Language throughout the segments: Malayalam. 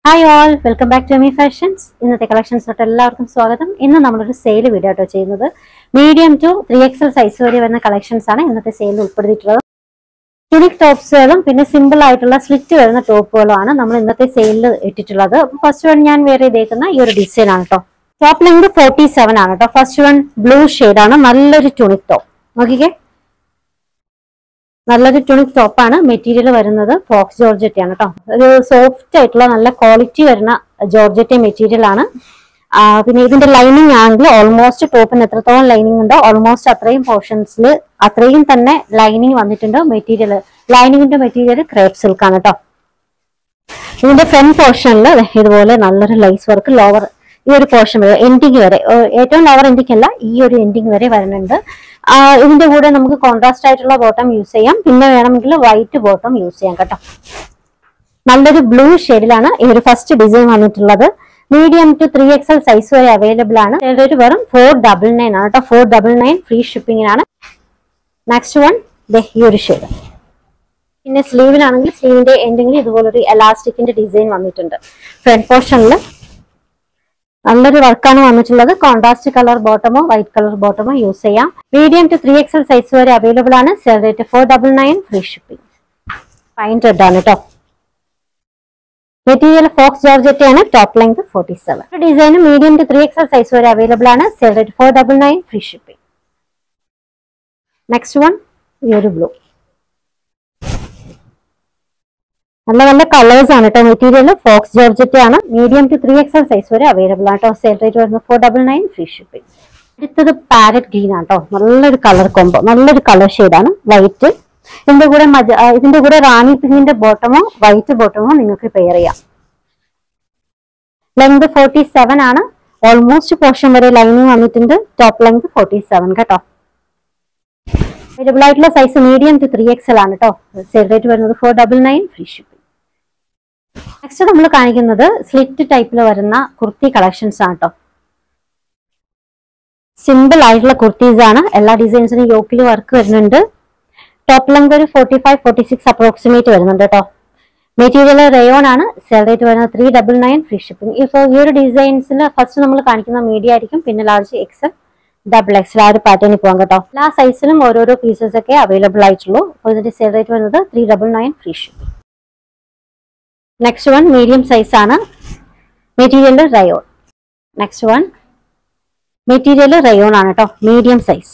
hi all welcome back to Me Fashions ഇന്നത്തെ കളക്ഷൻസിലോട്ട് എല്ലാവർക്കും സ്വാഗതം ഇന്ന് നമ്മളൊരു സെയിൽ വീഡിയോ ആട്ടോ ചെയ്യുന്നത് medium to three XL size വരെ വരുന്ന കളക്ഷൻസ് ആണ് ഇന്നത്തെ സെയിലിൽ ഉൾപ്പെടുത്തിയിട്ടുള്ളത് യുണിക് ടോപ്സുകളും പിന്നെ സിമ്പിൾ ആയിട്ടുള്ള സ്ലിറ്റ് വരുന്ന ടോപ്പുകളും ആണ് നമ്മൾ ഇന്നത്തെ സെയിലിൽ ഇട്ടിട്ടുള്ളത് ഫസ്റ്റ് വൺ ഞാൻ വേറെ ചെയ്തേക്കുന്ന ഈ ഒരു ഡിസൈൻ ആണ് കേട്ടോ ടോപ്പ് ലെങ്ത് ഫോർട്ടി സെവൻ ആണ് കേട്ടോ ഫസ്റ്റ് വൺ ബ്ലൂ ആണ് നല്ലൊരു ടുണിക് ടോപ്പ് നോക്കിക്കേ നല്ലൊരു ടുണിക് ടോപ്പാണ് മെറ്റീരിയൽ വരുന്നത് ഫോക്സ് ജോർജറ്റ് ആണ് കേട്ടോ ഒരു സോഫ്റ്റ് ആയിട്ടുള്ള നല്ല ക്വാളിറ്റി വരുന്ന ജോർജറ്റ് മെറ്റീരിയൽ ആണ് ആ, പിന്നെ ഇതിന്റെ ലൈനിങ് ആണെങ്കിൽ ഓൾമോസ്റ്റ് ടോപ്പിന് എത്രത്തോളം ലൈനിങ് ഉണ്ടോ ഓൾമോസ്റ്റ് അത്രയും പോർഷൻസിൽ അത്രയും തന്നെ ലൈനിങ് വന്നിട്ടുണ്ട് മെറ്റീരിയൽ ലൈനിങ്ങിന്റെ മെറ്റീരിയൽ ക്രേപ്പ് സിൽക്ക് ആണ് കേട്ടോ ഇതിന്റെ ഫ്രണ്ട് പോർഷനിൽ ഇതുപോലെ നല്ലൊരു ലൈസ് വർക്ക് ലോവർ ഈ ഒരു പോർഷൻ വരെ എൻഡിങ് വരെ ഏഹ് ഏറ്റവും ലോവർ എൻഡിങ് അല്ല ഈ ഒരു എൻഡിങ് വരെ വരുന്നുണ്ട് ആ, ഇതിന്റെ കൂടെ നമുക്ക് കോൺട്രാസ്റ്റ് ആയിട്ടുള്ള ബോട്ടം യൂസ് ചെയ്യാം പിന്നെ വേണമെങ്കിൽ വൈറ്റ് ബോട്ടം യൂസ് ചെയ്യാം കേട്ടോ നല്ലൊരു ബ്ലൂ ഷെയ്ഡിലാണ് ഈ ഒരു ഫസ്റ്റ് ഡിസൈൻ വന്നിട്ടുള്ളത് medium to three XL size വരെ അവൈലബിൾ ആണ് ഒരു വെറും ഫോർ ഡബിൾ നയൻ ആണ് കേട്ടോ ഫോർ ഡബിൾ നയൻ ഫ്രീ ഷിപ്പിങ്ങിനാണ് നെക്സ്റ്റ് വൺ ഈ ഒരു ഷെയ്ഡ് പിന്നെ സ്ലീവിലാണെങ്കിൽ സ്ലീവിന്റെ എൻഡിങ്ങിൽ ഇതുപോലൊരു എലാസ്റ്റിക്കിന്റെ ഡിസൈൻ വന്നിട്ടുണ്ട് ഫ്രണ്ട് പോർഷനിൽ നല്ലൊരു വർക്കാണ് വന്നിട്ടുള്ളത് കോൺട്രാസ്റ്റ് കളർ ബോട്ടമോ വൈറ്റ് കളർ ബോട്ടമോ യൂസ് ചെയ്യാം medium to three XL size വരെ അവൈലബിൾ ആണ് sell rate four double nine free shipping wine red ആണ് കേട്ടോ മെറ്റീരിയൽ ഫോക്സ് ജോർജറ്റ് ആണ് top length forty seven design medium to three XL size വരെ അവൈലബിൾ ആണ് sell rate four double nine free shipping next one ഈ ഒരു ബ്ലൂ നല്ല നല്ല കളേഴ്സ് ആണ് കേട്ടോ മെറ്റീരിയൽ ഫോക്സ് ജോർജറ്റ് ആണ് medium to three XL size വരെ അവൈലബിൾ ആണ് കേട്ടോ സെയിൽ റേറ്റ് വരുന്നത് four double nine free shipping അടുത്തത് പാരറ്റ് ഗ്രീൻ ആണ് കേട്ടോ നല്ലൊരു കളർ കോംബോ നല്ലൊരു കളർ ഷെയ്ഡാണ് വൈറ്റ് ഇതിന്റെ കൂടെ മജ ആ, ഇതിന്റെ കൂടെ റാണി പിങ്കിന്റെ ബോട്ടമോ വൈറ്റ് ബോട്ടമോ നിങ്ങൾക്ക് പെയർ ചെയ്യാം ലെങ്ത് ഫോർട്ടി സെവൻ ആണ് ഓൾമോസ്റ്റ് പോർഷൻ വരെ ലൈനിങ് വന്നിട്ടുണ്ട് ടോപ്പ് ലെങ്ത് ഫോർട്ടി സെവൻ കേട്ടോ അവൈലബിൾ ആയിട്ടുള്ള size medium to three XL ആണ് കേട്ടോ സെയിൽ റേറ്റ് വരുന്നത് four double nine free shipping next നമ്മൾ കാണിക്കുന്നത് സ്ലിറ്റ് ടൈപ്പിൽ വരുന്ന കുർത്തി കളക്ഷൻസ് ആണ് കേട്ടോ സിമ്പിൾ ആയിട്ടുള്ള കുർത്തീസ് ആണ് എല്ലാ ഡിസൈൻസിനും യോക്കിൽ വർക്ക് വരുന്നുണ്ട് ടോപ്പ് ലെങ്ത് ഒരു forty five forty six approximate വരുന്നുണ്ട് കേട്ടോ മെറ്റീരിയൽ റയോൺ ആണ് സെൽ റേറ്റ് വരുന്നത് three double nine free shipping ഇപ്പോൾ ഈ ഒരു ഡിസൈൻസിൽ ഫസ്റ്റ് നമ്മൾ കാണിക്കുന്ന മീഡിയ ആയിരിക്കും പിന്നെ ലാർജ് എക്സൽ ഡബിൾ എക്സൽ ആ ഒരു പാറ്റേണിൽ പോകാം കേട്ടോ എല്ലാ സൈസിലും ഓരോരോ പീസസ് ഒക്കെ അവൈലബിൾ ആയിട്ടുള്ളൂ അപ്പോൾ ഇതിന്റെ സെൽ റേറ്റ് വരുന്നത് three double nine free shipping next one medium size ആണ് material rayon next one material rayon ആണ് കേട്ടോ മീഡിയം സൈസ്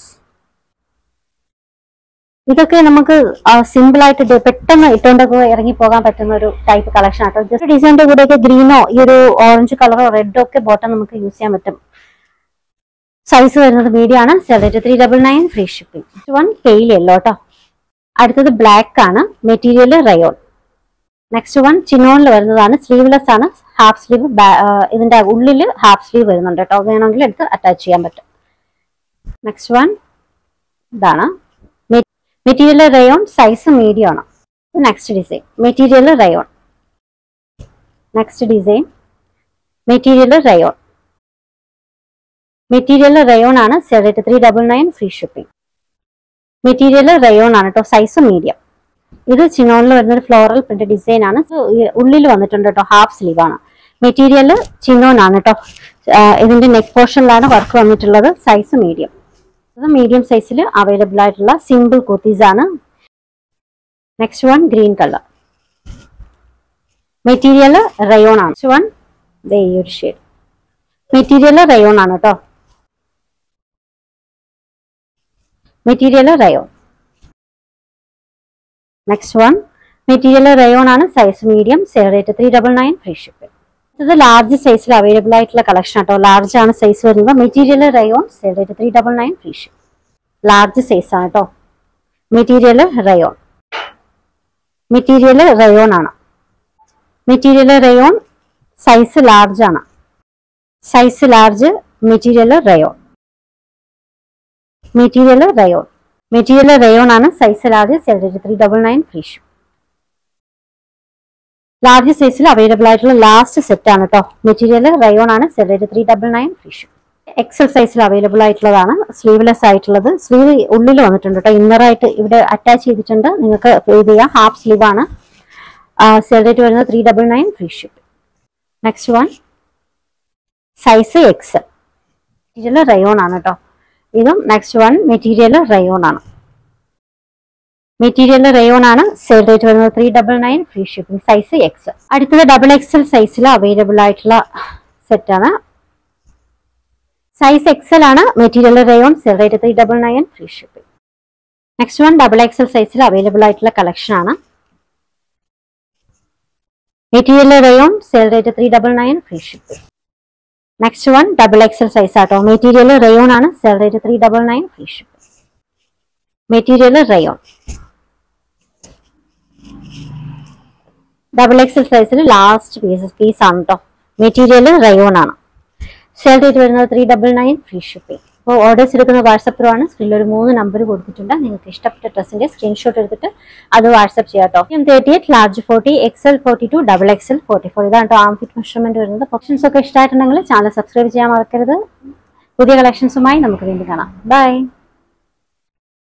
ഇതൊക്കെ നമുക്ക് സിമ്പിൾ ആയിട്ട് ഇത് പെട്ടെന്ന് ഇട്ടുകൊണ്ടൊക്കെ ഇറങ്ങി പോകാൻ പറ്റുന്ന ഒരു ടൈപ്പ് കളക്ഷൻ ആട്ടോ ജസ്റ്റ് ഡിസൈനിന്റെ കൂടെയൊക്കെ ഗ്രീനോ ഈ ഒരു ഓറഞ്ച് കളറോ റെഡോ ഒക്കെ ബോട്ടം നമുക്ക് യൂസ് ചെയ്യാൻ പറ്റും സൈസ് വരുന്നത് മീഡിയം ആണ് sell rate three double nine free shipping one pale yellow കേട്ടോ അടുത്തത് ബ്ലാക്ക് ആണ് മെറ്റീരിയൽ റയോൺ നെക്സ്റ്റ് വൺ ചിനോണിൽ വരുന്നതാണ് സ്ലീവ്ലെസ് ആണ് ഹാഫ് സ്ലീവ് ഇതിന്റെ ഉള്ളിൽ ഹാഫ് സ്ലീവ് വരുന്നുണ്ട് കേട്ടോ വേണമെങ്കിൽ എടുത്ത് അറ്റാച്ച് ചെയ്യാൻ പറ്റും നെക്സ്റ്റ് വൺ ഇതാണ് മെറ്റീരിയൽ റയോൺ സൈസ് മീഡിയം ആണ് next design material rayon next design material rayon material rayon ആണ് sell rate three double nine free shipping material rayon ആണ് കേട്ടോ സൈസ് മീഡിയം ഇത് ചിനോണിൽ വരുന്ന ഒരു ഫ്ലോറൽ പ്രിന്റ് ഡിസൈൻ ആണ് So, ഈ ഉള്ളിൽ വന്നിട്ടുണ്ട് കേട്ടോ ഹാഫ് സ്ലീവ് ആണ് മെറ്റീരിയൽ ചിനോൺ ആണ് കേട്ടോ ആഹ് ഇതിന്റെ നെക്ക് പോർഷനിലാണ് വർക്ക് വന്നിട്ടുള്ളത് സൈസ് മീഡിയം ഇത് മീഡിയം സൈസിൽ അവൈലബിൾ ആയിട്ടുള്ള സിമ്പിൾ കുർത്തീസ് ആണ് next one green colour material rayon ആണ് നെക്സ്റ്റ് വൺ ഈ ഒരു ഷെയ്ഡ് മെറ്റീരിയൽ റയോൺ ആണ് കേട്ടോ material rayon next one material rayon ആണ് size medium sell rate three double nine free ship ഇത് ലാർജ് സൈസിൽ അവൈലബിൾ ആയിട്ടുള്ള കളക്ഷൻ ആട്ടോ ലാർജ് ആണ് സൈസ് വരുന്നത് material rayon sell rate three double nine free ship large size ആണ് കേട്ടോ മെറ്റീരിയൽ റയോൺ മെറ്റീരിയൽ റയോൺ ആണ് മെറ്റീരിയൽ റയോൺ സൈസ് ലാർജ് ആണ് size large material rayon material rayon material rayon ആണ് size large sell rate three double nine free ship large സൈസിൽ അവൈലബിൾ ആയിട്ടുള്ള ലാസ്റ്റ് സെറ്റ് ആണ് കേട്ടോ മെറ്റീരിയൽ റയോൺ ആണ് sell rate three double nine free ship XL സൈസിൽ അവൈലബിൾ ആയിട്ടുള്ളതാണ് സ്ലീവ്ലെസ് ആയിട്ടുള്ളത് സ്ലീവ് ഉള്ളിൽ വന്നിട്ടുണ്ട് കേട്ടോ ഇന്നറായിട്ട് ഇവിടെ അറ്റാച്ച് ചെയ്തിട്ടുണ്ട് നിങ്ങൾക്ക് ഇത് ചെയ്യാം ഹാഫ് സ്ലീവ് ആണ് സെൽ റേറ്റ് വരുന്നത് three double nine free ship next one size X material rayon ആണ് കേട്ടോ ഇതും നെക്സ്റ്റ് വൺ മെറ്റീരിയൽ റയോൺ ആണ് മെറ്റീരിയൽ റയോൺ ആണ് സെയിൽ റേറ്റ് വരുന്നത് three double nine free shipping size X അടുത്തത് ഡബിൾ എക്സൽ സൈസിൽ അവൈലബിൾ ആയിട്ടുള്ള സെറ്റ് ആണ് സൈസ് എക്സൽ ആണ് material rayon sale rate three double nine free shipping next one double XL സൈസിൽ അവൈലബിൾ ആയിട്ടുള്ള കളക്ഷൻ ആണ് material rayon sale rate three double nine free shipping next one double XL size ആട്ടോ മെറ്റീരിയൽ റയോൺ ആണ് sale rate three double nine free shipping material rayon double XL സൈസിൽ ലാസ്റ്റ് പീസസ് പീസ് ആണ് കേട്ടോ മെറ്റീരിയൽ റയോൺ ആണ് സെയിൽ റേറ്റ് വരുന്നത് three double nine free shipping അപ്പോൾ ഓർഡേഴ്സ് എടുക്കുന്ന വാട്സപ്പ് ത്രൂ ആണ് സ്ക്രീനിൽ ഒരു മൂന്ന് നമ്പർ കൊടുത്തിട്ടുണ്ട് നിങ്ങൾക്ക് ഇഷ്ടപ്പെട്ട ഡ്രസ്സിന്റെ സ്ക്രീൻഷോട്ട് എടുത്തിട്ട് അത് വാട്സപ്പ് ചെയ്യാം കേട്ടോ M thirty eight large forty XL forty two double XL forty four ഇതാണ് കേട്ടോ ആം ഫിറ്റ് മെഷർമെന്റ് വരുന്നത് ഓപ്ഷൻസ് ഒക്കെ ഇഷ്ടമായിട്ടുണ്ടെങ്കിൽ ചാനൽ സബ്സ്ക്രൈബ് ചെയ്യാൻ മറക്കരുത് പുതിയ കളക്ഷൻസുമായി നമുക്ക് വീണ്ടും കാണാം ബൈ